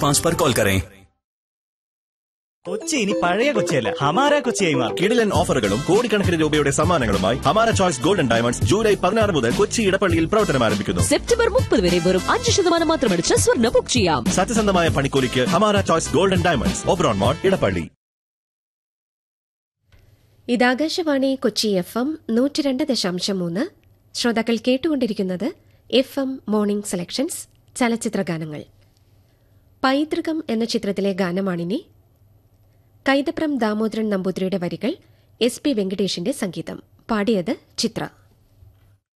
पाँच पर कॉल करें കൊച്ചി ഇനി പഴയ കൊച്ചിയല്ല ഹമാര കൊച്ചിയായി മാറും കിടിലൻ ഓഫറുകളും കോടിക്കണക്കിന് രൂപയുടെ സമ്മാനങ്ങളുമായി ഹമാര ചോയ്സ് ഗോൾഡൻ ഡയമണ്ട്സ് ജൂലൈ പതിനാറ് മുതൽ കൊച്ചി ഇടപ്പള്ളിയിൽ പ്രവർത്തനം ആരംഭിക്കുന്നു സെപ്റ്റംബർ മുപ്പത് വരെ വെറും അഞ്ച് ശതമാനം മാത്രം അടിച്ച് സ്വർണ്ണ ബുക്ക് ചെയ്യാം സത്യസന്ധമായ പണിക്കൂലിക്ക് Hamara choice golden diamonds Oberon mall Edappally ഇത് ആകാശവാണി കൊച്ചി എഫ് എം നൂറ്റി രണ്ട് ദശാംശം മൂന്ന് ശ്രോതാക്കൾ കേട്ടുകൊണ്ടിരിക്കുന്നത് എഫ് എം മോർണിംഗ് സെലക്ഷൻസ് ചലച്ചിത്ര ഗാനങ്ങൾ പൈതൃകം എന്ന ചിത്രത്തിലെ ഗാനമാണിനി കൈതപ്രം ദാമോദരൻ നമ്പൂതിരിയുടെ വരികൾ എസ് പി വെങ്കടേഷിന്റെ സംഗീതം പാടിയത് ചിത്ര